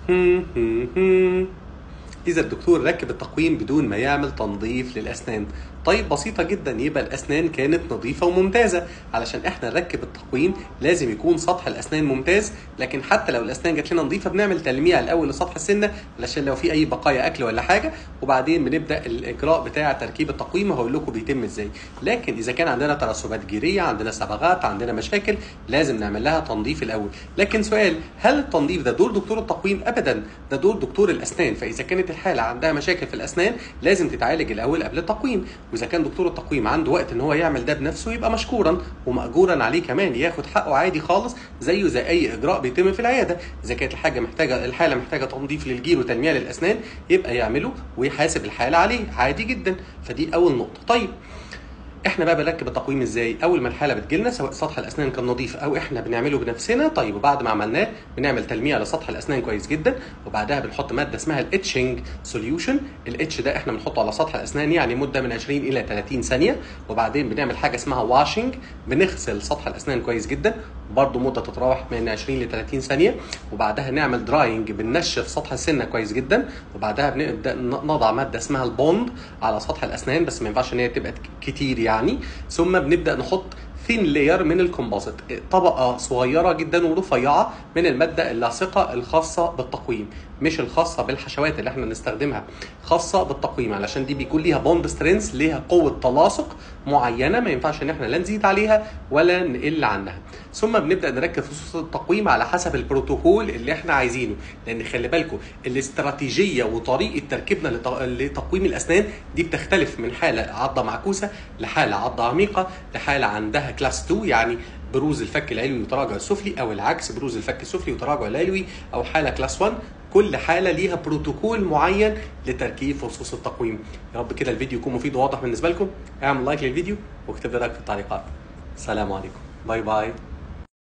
إذا الدكتور ركب التقويم بدون ما يعمل تنظيف للأسنان طيب بسيطة جدا يبقى الأسنان كانت نظيفة وممتازة علشان احنا نركب التقويم لازم يكون سطح الأسنان ممتاز لكن حتى لو الأسنان جات لنا نظيفة بنعمل تلميع الأول لسطح السنة علشان لو في أي بقايا أكل ولا حاجة وبعدين بنبدأ الإجراء بتاع تركيب التقويم وهقول لكم بيتم إزاي لكن إذا كان عندنا ترسبات جيرية عندنا صبغات عندنا مشاكل لازم نعمل لها تنظيف الأول لكن سؤال هل التنظيف ده دور دكتور التقويم أبدا ده دور دكتور الأسنان فإذا كانت الحالة عندها مشاكل في الأسنان لازم تتعالج الأول قبل التقويم واذا كان دكتور التقويم عنده وقت ان هو يعمل ده بنفسه يبقى مشكورا وماجورا عليه كمان ياخد حقه عادي خالص زيه زي اي اجراء بيتم في العياده اذا كانت الحاجه محتاجه الحاله محتاجه تنظيف للجير وتلميع للاسنان يبقى يعمله ويحاسب الحاله عليه عادي جدا فدي اول نقطه طيب احنا بقى بنركب التقويم ازاي اول ما الحاله بتجيلنا سواء سطح الاسنان كان نظيف او احنا بنعمله بنفسنا طيب وبعد ما عملناه بنعمل تلميع لسطح الاسنان كويس جدا وبعدها بنحط ماده اسمها الاتشنج سوليوشن الاتش ده احنا بنحطه على سطح الاسنان يعني مده من 20 الى 30 ثانيه وبعدين بنعمل حاجه اسمها واشنج بنغسل سطح الاسنان كويس جدا برضه مده تتراوح من 20 ل 30 ثانيه وبعدها نعمل دراينج بننشف سطح السنه كويس جدا وبعدها بنبدا نضع ماده اسمها البوند على سطح الاسنان بس ما ينفعش ان هي تبقى كتير يعني ثم بنبدا نحط ثين لاير من الكومبوزيت طبقه صغيره جدا ورفيعه من الماده اللاصقه الخاصه بالتقويم مش الخاصه بالحشوات اللي احنا نستخدمها خاصه بالتقويم علشان دي بيكون ليها بوند سترينث ليها قوه تلاصق معينه ما ينفعش ان احنا لا نزيد عليها ولا نقل عنها ثم بنبدا نركب خصوص التقويم على حسب البروتوكول اللي احنا عايزينه لان خلي بالكم الاستراتيجيه وطريقه تركيبنا لتقويم الاسنان دي بتختلف من حاله عضه معكوسه لحاله عضه عميقه لحاله عندها كلاس 2 يعني بروز الفك العلوي وتراجع السفلي او العكس بروز الفك السفلي وتراجع العلوي او حاله كلاس 1 كل حاله ليها بروتوكول معين لتركيب فصوص التقويم يا رب كده الفيديو يكون مفيد وواضح بالنسبه لكم اعمل لايك للفيديو واكتب لي رايك في التعليقات السلام عليكم باي باي